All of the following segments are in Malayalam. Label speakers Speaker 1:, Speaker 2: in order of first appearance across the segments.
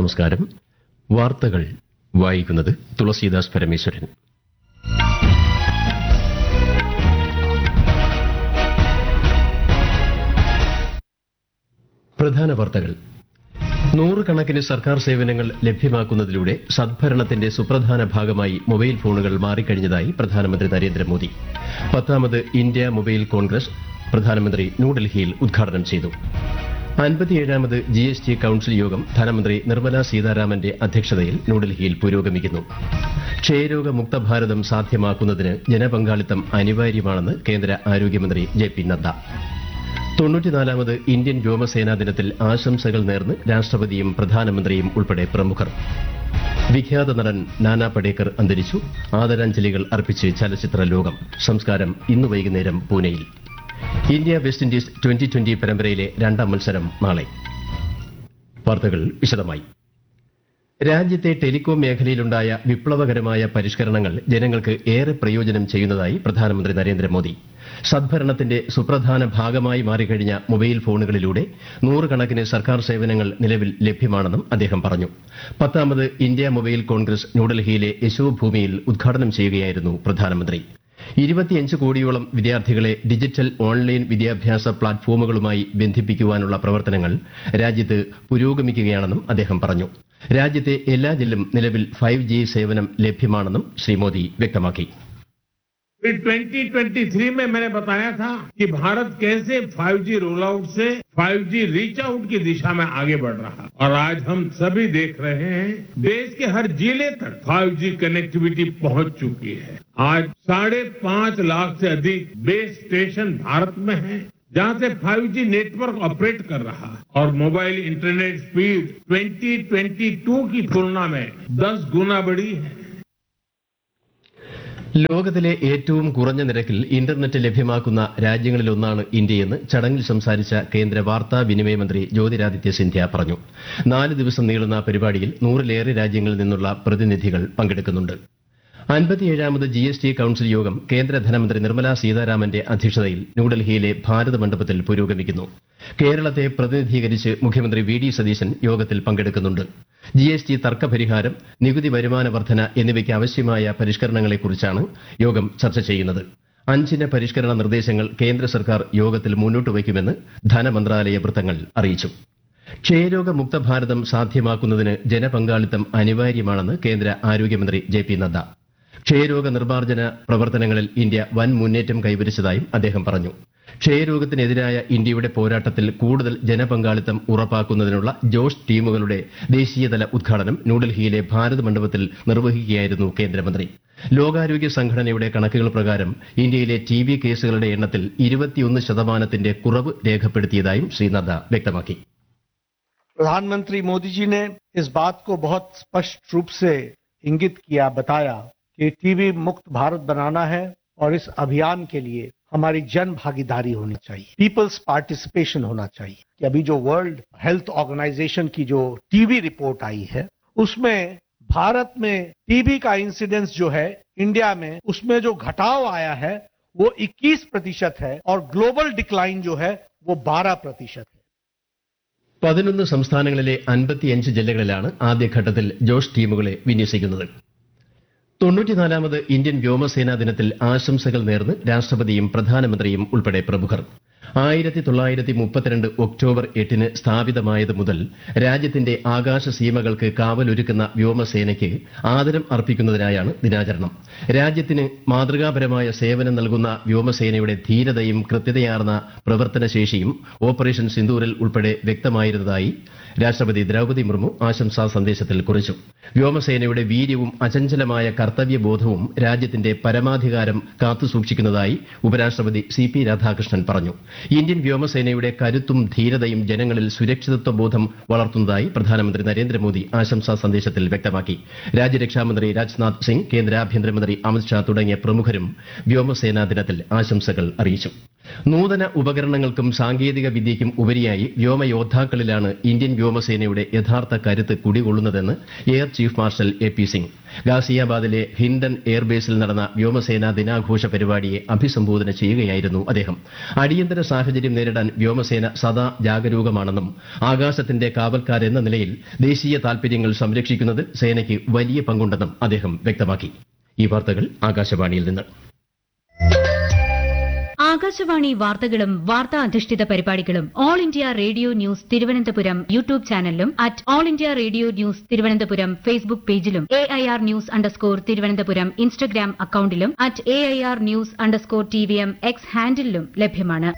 Speaker 1: നമസ്കാരം വാർത്തകൾ വായിക്കുന്നത് തുളസീദാസ് പരമേശ്വരൻ പ്രധാന വാർത്തകൾ നൂറുകണക്കിന് സർക്കാർ സേവനങ്ങൾ ലഭ്യമാക്കുന്നതിലൂടെ സദ്ഭരണത്തിന്റെ സുപ്രധാന ഭാഗമായി മൊബൈൽ ഫോണുകൾ മാറിക്കഴിഞ്ഞതായി പ്രധാനമന്ത്രി നരേന്ദ്രമോദി പത്താമത് ഇന്ത്യ മൊബൈൽ കോൺഗ്രസ് പ്രധാനമന്ത്രി ന്യൂഡൽഹിയിൽ ഉദ്ഘാടനം ചെയ്തു അൻപത്തിയേഴാമത് ജി എസ് ടി കൌൺസിൽ യോഗം ധനമന്ത്രി നിർമ്മല സീതാരാമന്റെ അധ്യക്ഷതയിൽ ന്യൂഡൽഹിയിൽ പുരോഗമിക്കുന്നു ക്ഷയരോഗമുക്ത ഭാരതം സാധ്യമാക്കുന്നതിന് ജനപങ്കാളിത്തം അനിവാര്യമാണെന്ന് കേന്ദ്ര ആരോഗ്യമന്ത്രി ജെ പി നദ്ദ തൊണ്ണൂറ്റിനാലാമത് ഇന്ത്യൻ വ്യോമസേനാ ദിനത്തിൽ ആശംസകൾ നേർന്ന് രാഷ്ട്രപതിയും പ്രധാനമന്ത്രിയും ഉൾപ്പെടെ പ്രമുഖർ വിഖ്യാത നടൻ നാനാ പടേക്കർ അന്തരിച്ചു ആദരാഞ്ജലികൾ അർപ്പിച്ച് ചലച്ചിത്ര ലോകം സംസ്കാരം ഇന്ന് വൈകുന്നേരം പൂനെയിൽ India West Indies twenty twenty പരമ്പരയിലെ രണ്ടാം മത്സരം നാളെ വാർത്തകൾ വിശദമായി രാജ്യത്തെ ടെലികോം മേഖലയിലുണ്ടായ വിപ്ലവകരമായ പരിഷ്കരണങ്ങൾ ജനങ്ങൾക്ക് ഏറെ പ്രയോജനം ചെയ്യുന്നതായി പ്രധാനമന്ത്രി നരേന്ദ്രമോദി സദ്ഭരണത്തിന്റെ സുപ്രധാന ഭാഗമായി മാറിക്കഴിഞ്ഞ മൊബൈൽ ഫോണുകളിലൂടെ നൂറുകണക്കിന് സർക്കാർ സേവനങ്ങൾ നിലവിൽ ലഭ്യമാണെന്നും അദ്ദേഹം പറഞ്ഞു പത്താമത് ഇന്ത്യ മൊബൈൽ കോൺഗ്രസ് ന്യൂഡൽഹിയിലെ യശോഭൂമിയിൽ ഉദ്ഘാടനം ചെയ്യുകയായിരുന്നു പ്രധാനമന്ത്രി ഇരുപത്തിയഞ്ച് കോടിയോളം വിദ്യാർത്ഥികളെ ഡിജിറ്റൽ ഓൺലൈൻ വിദ്യാഭ്യാസ പ്ലാറ്റ്ഫോമുകളുമായി ബന്ധിപ്പിക്കുവാനുള്ള പ്രവർത്തനങ്ങൾ രാജ്യത്ത് പുരോഗമിക്കുകയാണെന്നും അദ്ദേഹം പറഞ്ഞു രാജ്യത്തെ എല്ലാ ജില്ലും നിലവിൽ ഫൈവ് ജി സേവനം ലഭ്യമാണെന്നും ശ്രീ മോദി വ്യക്തമാക്കി
Speaker 2: फिर 2023 में मैंने बताया था कि भारत कैसे 5G रोल आउट से 5G रीच आउट की दिशा में आगे बढ़ रहा है और आज हम सभी देख रहे हैं देश के हर जिले तक 5G कनेक्टिविटी पहुंच चुकी है आज साढ़े पांच लाख से अधिक बेस स्टेशन भारत में हैं जहां से 5G नेटवर्क ऑपरेट कर रहा है और मोबाइल इंटरनेट स्पीड 2022 की तुलना में 10 गुना बढ़ी है
Speaker 1: ലോകത്തിലെ ഏറ്റവും കുറഞ്ഞ നിരക്കിൽ ഇന്റർനെറ്റ് ലഭ്യമാക്കുന്ന രാജ്യങ്ങളിലൊന്നാണ് ഇന്ത്യയെന്ന് ചടങ്ങിൽ സംസാരിച്ച കേന്ദ്ര വാർത്താ വിനിമയ മന്ത്രി ജ്യോതിരാദിത്യ സിന്ധ്യ പറഞ്ഞു നാല് ദിവസം നീളുന്ന പരിപാടിയിൽ നൂറിലേറെ രാജ്യങ്ങളിൽ നിന്നുള്ള പ്രതിനിധികൾ പങ്കെടുക്കുന്നുണ്ട് അൻപത്തിയേഴാമത് ജി എസ് ടി കൌൺസിൽ യോഗം കേന്ദ്ര ധനമന്ത്രി നിർമ്മല സീതാരാമന്റെ അധ്യക്ഷതയിൽ ന്യൂഡൽഹിയിലെ ഭാരത് മണ്ഡപത്തിൽ പുരോഗമിക്കുന്നു കേരളത്തെ പ്രതിനിധീകരിച്ച് മുഖ്യമന്ത്രി വി ഡി സതീശൻ യോഗത്തിൽ പങ്കെടുക്കുന്നുണ്ട് ജി എസ് ടി തർക്കപരിഹാരം നികുതി വരുമാന വർധന എന്നിവയ്ക്ക് ആവശ്യമായ പരിഷ്കരണങ്ങളെക്കുറിച്ചാണ് യോഗം ചർച്ച ചെയ്യുന്നത് അഞ്ചിന പരിഷ്കരണ നിർദ്ദേശങ്ങൾ കേന്ദ്ര സർക്കാർ യോഗത്തിൽ മുന്നോട്ട് വയ്ക്കുമെന്ന് ധനമന്ത്രാലയ വൃത്തങ്ങൾ അറിയിച്ചു ക്ഷയരോഗമുക്ത ഭാരതം സാധ്യമാക്കുന്നതിന് ജനപങ്കാളിത്തം അനിവാര്യമാണെന്ന് കേന്ദ്ര ആരോഗ്യമന്ത്രി ജെ പി നദ്ദ ക്ഷയരോഗ നിർമ്മാർജ്ജന പ്രവർത്തനങ്ങളിൽ ഇന്ത്യ വൻ മുന്നേറ്റം കൈവരിച്ചതായും അദ്ദേഹം പറഞ്ഞു ക്ഷയരോഗത്തിനെതിരായ ഇന്ത്യയുടെ പോരാട്ടത്തിൽ കൂടുതൽ ജനപങ്കാളിത്തം ഉറപ്പാക്കുന്നതിനുള്ള ജോഷ് ടീമുകളുടെ ദേശീയതല ഉദ്ഘാടനം ന്യൂഡൽഹിയിലെ ഭാരത് മണ്ഡപത്തിൽ നിർവഹിക്കുകയായിരുന്നു കേന്ദ്രമന്ത്രി ലോകാരോഗ്യ സംഘടനയുടെ കണക്കുകൾ പ്രകാരം ഇന്ത്യയിലെ ടി ബി കേസുകളുടെ എണ്ണത്തിൽ ഇരുപത്തിയൊന്ന് ശതമാനത്തിന്റെ കുറവ് രേഖപ്പെടുത്തിയതായും ശ്രീ നദ്ദ വ്യക്തമാക്കി
Speaker 3: प्रधानमंत्री मोदी जी ने इस बात को बहुत स्पष्ट रूप से इंगित किया बताया कि टीबी मुक्त भारत बनाना है और इस अभियान के लिए हमारी जन भागीदारी होनी चाहिए पीपल्स पार्टिसिपेशन होना चाहिए कि अभी जो वर्ल्ड हेल्थ ऑर्गेनाइजेशन की जो टीबी रिपोर्ट आई है उसमें भारत में टीबी का इंसिडेंस जो है इंडिया में उसमें जो घटाव आया है वो 21 प्रतिशत है और ग्लोबल डिक्लाइन जो है वो 12 प्रतिशत है
Speaker 1: പതിനൊന്ന് സംസ്ഥാനങ്ങളിലെ അൻപത്തിയഞ്ച് ജില്ലകളിലാണ് ആദ്യഘട്ടത്തിൽ ജോഷ് ടീമുകളെ വിന്യസിക്കുന്നത് തൊണ്ണൂറ്റിനാലാമത് ഇന്ത്യൻ വ്യോമസേനാ ദിനത്തിൽ ആശംസകൾ നേർന്ന് രാഷ്ട്രപതിയും പ്രധാനമന്ത്രിയും ഉൾപ്പെടെ പ്രമുഖർ ആയിരത്തി തൊള്ളായിരത്തി മുപ്പത്തിരണ്ട് ഒക്ടോബർ എട്ടിന് സ്ഥാപിതമായത് മുതൽ രാജ്യത്തിന്റെ ആകാശ സീമകൾക്ക് കാവലൊരുക്കുന്ന വ്യോമസേനയ്ക്ക് ആദരം അർപ്പിക്കുന്നതിനായാണ് ദിനാചരണം രാജ്യത്തിന് മാതൃകാപരമായ സേവനം നൽകുന്ന വ്യോമസേനയുടെ ധീരതയും കൃത്യതയാർന്ന പ്രവർത്തനശേഷിയും ഓപ്പറേഷൻ സിന്ദൂരിൽ ഉൾപ്പെടെ വ്യക്തമായിരുന്നതായി രാഷ്ട്രപതി ദ്രൌപതി മുർമു ആശംസാ സന്ദേശത്തിൽ കുറിച്ചു വ്യോമസേനയുടെ വീര്യവും അചഞ്ചലമായ കർത്തവ്യബോധവും രാജ്യത്തിന്റെ പരമാധികാരം കാത്തുസൂക്ഷിക്കുന്നതായി ഉപരാഷ്ട്രപതി സി പി രാധാകൃഷ്ണൻ പറഞ്ഞു ഇന്ത്യൻ വ്യോമസേനയുടെ കരുത്തും ധീരതയും ജനങ്ങളിൽ സുരക്ഷിതത്വ ബോധം വളർത്തുന്നതായി പ്രധാനമന്ത്രി നരേന്ദ്രമോദി ആശംസാ സന്ദേശത്തിൽ വ്യക്തമാക്കി രാജ്യരക്ഷാമന്ത്രി രാജ്നാഥ് സിംഗ് കേന്ദ്ര ആഭ്യന്തരമന്ത്രി അമിത്ഷാ തുടങ്ങിയ പ്രമുഖരും വ്യോമസേനാ ദിനത്തിൽ ആശംസകൾ അറിയിച്ചു നൂതന ഉപകരണങ്ങൾക്കും സാങ്കേതിക വിദ്യയ്ക്കും ഉപരിയായി വ്യോമയോദ്ധാക്കളിലാണ് ഇന്ത്യൻ വ്യോമസേനയുടെ യഥാർത്ഥ കരുത്ത് കുടികൊള്ളുന്നതെന്ന് air chief marshal A P Singh ഗാസിയാബാദിലെ ഹിൻഡൻ എയർബേസിൽ നടന്ന വ്യോമസേനാ ദിനാഘോഷ പരിപാടിയെ അഭിസംബോധന ചെയ്യുകയായിരുന്നു അദ്ദേഹം അടിയന്തര സാഹചര്യം നേരിടാൻ വ്യോമസേന സദാ ജാഗരൂകമാണെന്നും ആകാശത്തിന്റെ കാവൽക്കാരെന്ന നിലയിൽ ദേശീയ താൽപര്യങ്ങൾ സംരക്ഷിക്കുന്നതിൽ സേനയ്ക്ക് വലിയ പങ്കുണ്ടെന്നും അദ്ദേഹം വ്യക്തമാക്കി ഈ വാർത്തകൾ ആകാശവാണിയിൽ നിന്ന്
Speaker 4: ആകാശവാണി വാർത്തകളും വാർത്താ അധിഷ്ഠിത പരിപാടികളും All India Radio news Thiruvananthapuram YouTube ചാനലിലും at All India Radio news Thiruvananthapuram Facebook പേജിലും A I R news underscore Thiruvananthapuram Instagram അക്കൌണ്ടിലും at A I R news underscore T V M X ഹാൻഡിലും ലഭ്യമാണ്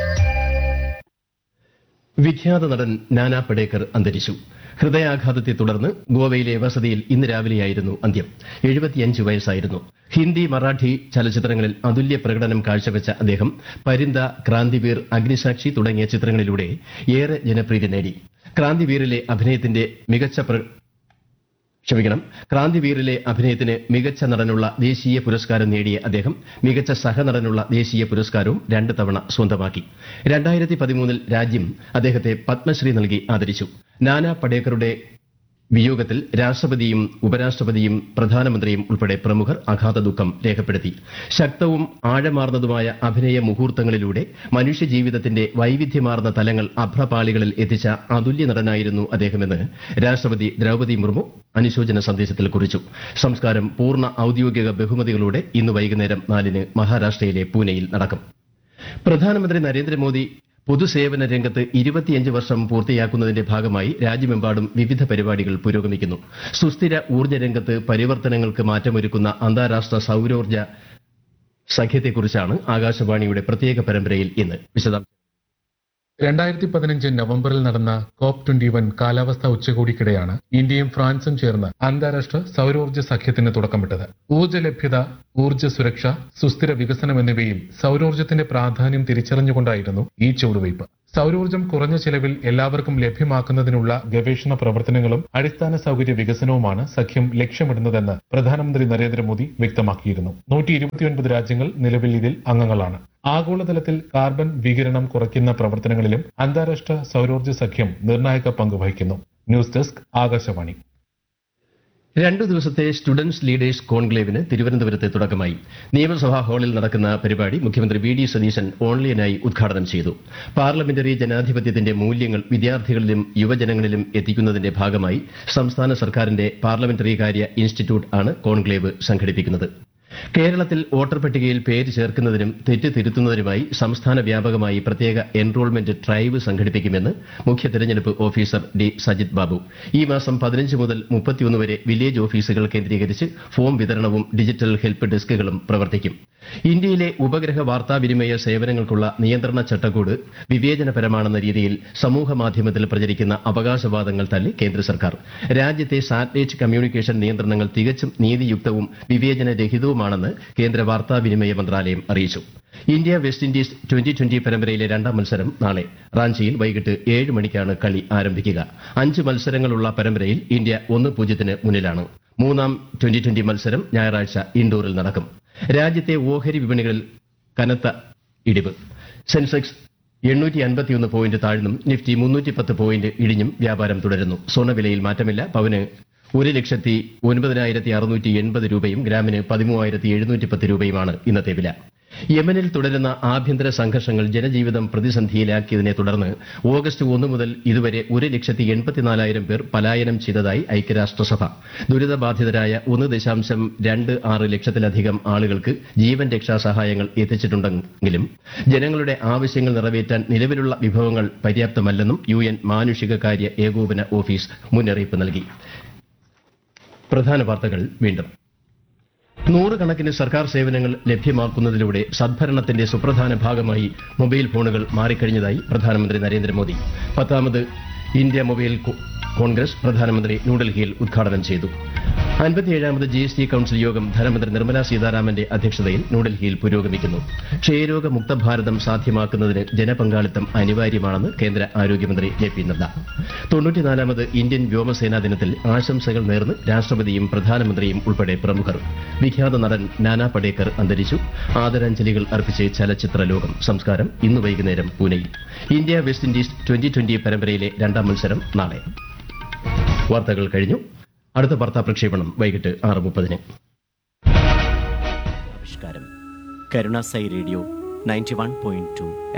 Speaker 1: വിഖ്യാത നടൻ നാനാ പടേക്കർ അന്തരിച്ചു ഹൃദയാഘാതത്തെ തുടർന്ന് ഗോവയിലെ വസതിയിൽ ഇന്ന് രാവിലെയായിരുന്നു അന്ത്യം എഴുപത്തിയഞ്ച് വയസ്സായിരുന്നു ഹിന്ദി മറാഠി ചലച്ചിത്രങ്ങളിൽ അതുല്യ പ്രകടനം കാഴ്ചവെച്ച അദ്ദേഹം പരിന്ത ക്രാന്തിവീർ അഗ്നിസാക്ഷി തുടങ്ങിയ ചിത്രങ്ങളിലൂടെ ഏറെ ജനപ്രീതി നേടി ക്രാന്തിവീറിലെ അഭിനയത്തിന്റെ മികച്ച പ്ര- ക്ഷമിക്കണം ക്രാന്തിവീറിലെ അഭിനയത്തിന് മികച്ച നടനുള്ള ദേശീയ പുരസ്കാരം നേടിയ അദ്ദേഹം മികച്ച സഹനടനുള്ള ദേശീയ പുരസ്കാരവും രണ്ട് തവണ സ്വന്തമാക്കി രണ്ടായിരത്തി പതിമൂന്നിൽ രാജ്യം അദ്ദേഹത്തെ പത്മശ്രീ നൽകി ആദരിച്ചു നാനാ പടേക്കറുടെ വിയോഗത്തിൽ രാഷ്ട്രപതിയും ഉപരാഷ്ട്രപതിയും പ്രധാനമന്ത്രിയും ഉൾപ്പെടെ പ്രമുഖർ അഗാധ ദുഃഖം രേഖപ്പെടുത്തി ശക്തവും ആഴമാർന്നതുമായ അഭിനയ മുഹൂർത്തങ്ങളിലൂടെ മനുഷ്യജീവിതത്തിന്റെ വൈവിധ്യമാർന്ന തലങ്ങൾ അഭ്രപാളികളിൽ എത്തിച്ച അതുല്യ നടനായിരുന്നു അദ്ദേഹമെന്ന് രാഷ്ട്രപതി ദ്രൌപതി മുർമു അനുശോചന സന്ദേശത്തിൽ കുറിച്ചു സംസ്കാരം പൂർണ്ണ ഔദ്യോഗിക ബഹുമതികളോടെ ഇന്ന് വൈകുന്നേരം നാലിന് മഹാരാഷ്ട്രയിലെ പൂനെയിൽ നടക്കും പ്രധാനമന്ത്രി നരേന്ദ്രമോദി പൊതുസേവന രംഗത്ത് ഇരുപത്തിയഞ്ച് വർഷം പൂർത്തിയാക്കുന്നതിന്റെ ഭാഗമായി രാജ്യമെമ്പാടും വിവിധ പരിപാടികൾ പുരോഗമിക്കുന്നു സുസ്ഥിര ഊർജ്ജ രംഗത്ത് പരിവർത്തനങ്ങൾക്ക് മാറ്റമൊരുക്കുന്ന അന്താരാഷ്ട്ര സൌരോർജ്ജ സഖ്യത്തെക്കുറിച്ചാണ് ആകാശവാണിയുടെ പ്രത്യേക പരമ്പരയിൽ ഇന്ന് വിശദാംശം
Speaker 5: രണ്ടായിരത്തി പതിനഞ്ച് നവംബറിൽ നടന്ന കോപ്പ് ട്വന്റി വൺ കാലാവസ്ഥാ ഉച്ചകോടിക്കിടെയാണ് ഇന്ത്യയും ഫ്രാൻസും ചേർന്ന് അന്താരാഷ്ട്ര സൗരോർജ്ജ സഖ്യത്തിന് തുടക്കമിട്ടത് ഊർജ്ജ ലഭ്യത ഊർജ്ജ സുരക്ഷ സുസ്ഥിര വികസനം എന്നിവയിൽ സൗരോർജ്ജത്തിന്റെ പ്രാധാന്യം തിരിച്ചറിഞ്ഞുകൊണ്ടായിരുന്നു ഈ ചുവടുവയ്പ് സൗരോർജ്ജം കുറഞ്ഞ ചെലവിൽ എല്ലാവർക്കും ലഭ്യമാക്കുന്നതിനുള്ള ഗവേഷണ പ്രവർത്തനങ്ങളും അടിസ്ഥാന സൗകര്യ വികസനവുമാണ് സഖ്യം ലക്ഷ്യമിടുന്നതെന്ന് പ്രധാനമന്ത്രി നരേന്ദ്രമോദി വ്യക്തമാക്കിയിരുന്നു നൂറ്റി ഇരുപത്തിയൊൻപത് രാജ്യങ്ങൾ നിലവിൽ ഇതിൽ അംഗങ്ങളാണ് ആഗോളതലത്തിൽ കാർബൺ വികിരണം കുറയ്ക്കുന്ന പ്രവർത്തനങ്ങളിലും അന്താരാഷ്ട്ര സൗരോർജ്ജ സഖ്യം നിർണായക പങ്ക് വഹിക്കുന്നു ന്യൂസ് ഡെസ്ക് ആകാശവാണി
Speaker 1: രണ്ടു ദിവസത്തെ സ്റ്റുഡൻസ് ലീഡേഴ്സ് കോൺക്ലേവിന് തിരുവനന്തപുരത്ത് തുടക്കമായി നിയമസഭാ ഹാളിൽ നടക്കുന്ന പരിപാടി മുഖ്യമന്ത്രി വി ഡി സതീശൻ ഓൺലൈനായി ഉദ്ഘാടനം ചെയ്തു പാർലമെന്ററി ജനാധിപത്യത്തിന്റെ മൂല്യങ്ങൾ വിദ്യാർത്ഥികളിലും യുവജനങ്ങളിലും എത്തിക്കുന്നതിന്റെ ഭാഗമായി സംസ്ഥാന സർക്കാരിന്റെ പാർലമെന്ററി കാര്യ ഇൻസ്റ്റിറ്റ്യൂട്ട് ആണ് കോൺക്ലേവ് സംഘടിപ്പിക്കുന്നത് കേരളത്തിൽ വോട്ടർ പട്ടികയിൽ പേര് ചേർക്കുന്നതിനും തെറ്റ് തിരുത്തുന്നതിനുമായി സംസ്ഥാന വ്യാപകമായി പ്രത്യേക എൻറോൾമെന്റ് ഡ്രൈവ് സംഘടിപ്പിക്കുമെന്ന് മുഖ്യ തെരഞ്ഞെടുപ്പ് ഓഫീസർ ഡി സജിത് ബാബു ഈ മാസം പതിനഞ്ച് മുതൽ മുപ്പത്തിയൊന്ന് വരെ വില്ലേജ് ഓഫീസുകൾ കേന്ദ്രീകരിച്ച് ഫോം വിതരണവും ഡിജിറ്റൽ ഹെൽപ്പ് ഡെസ്കുകളും പ്രവർത്തിക്കും ഇന്ത്യയിലെ ഉപഗ്രഹ വാർത്താവിനിമയ സേവനങ്ങൾക്കുള്ള നിയന്ത്രണ ചട്ടക്കൂട് വിവേചനപരമാണെന്ന രീതിയിൽ സമൂഹ മാധ്യമത്തിൽ പ്രചരിക്കുന്ന അവകാശവാദങ്ങൾ തള്ളി കേന്ദ്ര സർക്കാർ രാജ്യത്തെ സാറ്റലൈറ്റ് കമ്മ്യൂണിക്കേഷൻ നിയന്ത്രണങ്ങൾ തികച്ചും നീതിയുക്തവും വിവേചനരഹിതവുമാണെന്ന് കേന്ദ്ര വാർത്താവിനിമയ മന്ത്രാലയം അറിയിച്ചു India West Indies twenty twenty പരമ്പരയിലെ രണ്ടാം മത്സരം നാളെ റാഞ്ചിയിൽ വൈകിട്ട് ഏഴ് മണിക്കാണ് കളി ആരംഭിക്കുക അഞ്ച് മത്സരങ്ങളുള്ള പരമ്പരയിൽ ഇന്ത്യ ഒന്ന് പൂജ്യത്തിന് മുന്നിലാണ് മൂന്നാം ട്വന്റി ട്വന്റി മത്സരം ഞായറാഴ്ച ഇൻഡോറിൽ നടക്കും രാജ്യത്തെ ഓഹരി വിപണികളിൽ കനത്ത ഇടിവ് സെൻസെക്സ് എണ്ണൂറ്റി അൻപത്തിയൊന്ന് പോയിന്റ് താഴ്ന്നും നിഫ്റ്റി മുന്നൂറ്റി പത്ത് പോയിന്റ് ഇടിഞ്ഞും വ്യാപാരം തുടരുന്നു സ്വർണ്ണവിലയിൽ മാറ്റമില്ല പവന് ഒരു ലക്ഷത്തി ഒൻപതിനായിരത്തി അറുന്നൂറ്റി എൺപത് രൂപയും ഗ്രാമിന് പതിമൂവായിരത്തി എഴുന്നൂറ്റി പത്ത് രൂപയുമാണ് ഇന്നത്തെ വില യമനിൽ തുടരുന്ന ആഭ്യന്തര സംഘർഷങ്ങൾ ജനജീവിതം പ്രതിസന്ധിയിലാക്കിയതിനെ തുടർന്ന് ഓഗസ്റ്റ് ഒന്ന് മുതൽ ഇതുവരെ ഒരു ലക്ഷത്തി എൺപത്തിനാലായിരം പേർ പലായനം ചെയ്തതായി ഐക്യരാഷ്ട്രസഭ ദുരിതബാധിതരായ ഒന്ന് ദശാംശം രണ്ട് ആറ് ലക്ഷത്തിലധികം ആളുകൾക്ക് ജീവൻ രക്ഷാ സഹായങ്ങൾ എത്തിച്ചിട്ടുണ്ടെങ്കിലും ജനങ്ങളുടെ ആവശ്യങ്ങൾ നിറവേറ്റാൻ നിലവിലുള്ള വിഭവങ്ങൾ പര്യാപ്തമല്ലെന്നും യു എൻ മാനുഷിക കാര്യ ഏകോപന ഓഫീസ് മുന്നറിയിപ്പ് നൽകി പ്രധാന വാർത്തകൾ വീണ്ടും നൂറുകണക്കിന് സർക്കാർ സേവനങ്ങൾ ലഭ്യമാക്കുന്നതിലൂടെ സദ്ഭരണത്തിന്റെ സുപ്രധാന ഭാഗമായി മൊബൈൽ ഫോണുകൾ മാറിക്കഴിഞ്ഞതായി പ്രധാനമന്ത്രി നരേന്ദ്രമോദി പത്താമത് ഇന്ത്യ മൊബൈൽ കോ- കോൺഗ്രസ് പ്രധാനമന്ത്രി ന്യൂഡൽഹിയിൽ ഉദ്ഘാടനം ചെയ്തു അൻപത്തിയേഴാമത് ജി എസ് ടി കൌൺസിൽ യോഗം ധനമന്ത്രി നിർമ്മല സീതാരാമന്റെ അധ്യക്ഷതയിൽ ന്യൂഡൽഹിയിൽ പുരോഗമിക്കുന്നു ക്ഷയരോഗ മുക്ത ഭാരതം സാധ്യമാക്കുന്നതിന് ജനപങ്കാളിത്തം അനിവാര്യമാണെന്ന് കേന്ദ്ര ആരോഗ്യമന്ത്രി ജെ പി നദ്ദ തൊണ്ണൂറ്റിനാലാമത് ഇന്ത്യൻ വ്യോമസേനാ ദിനത്തിൽ ആശംസകൾ നേർന്ന് രാഷ്ട്രപതിയും പ്രധാനമന്ത്രിയും ഉൾപ്പെടെ പ്രമുഖർ വിഖ്യാത നടൻ നാനാ പടേക്കർ അന്തരിച്ചു ആദരാഞ്ജലികൾ അർപ്പിച്ച് ചലച്ചിത്ര ലോകം സംസ്കാരം ഇന്ന് വൈകുന്നേരം പൂനെയിൽ India West Indies twenty twenty പരമ്പരയിലെ രണ്ടാം മത്സരം നാളെ വാർത്തകൾ കഴിഞ്ഞു അടുത്ത വാർത്താ പ്രക്ഷേപണം വൈകിട്ട് ആറ് മുപ്പതിന്
Speaker 6: ആവിഷ്കാരം Karunasai radio ninety one point to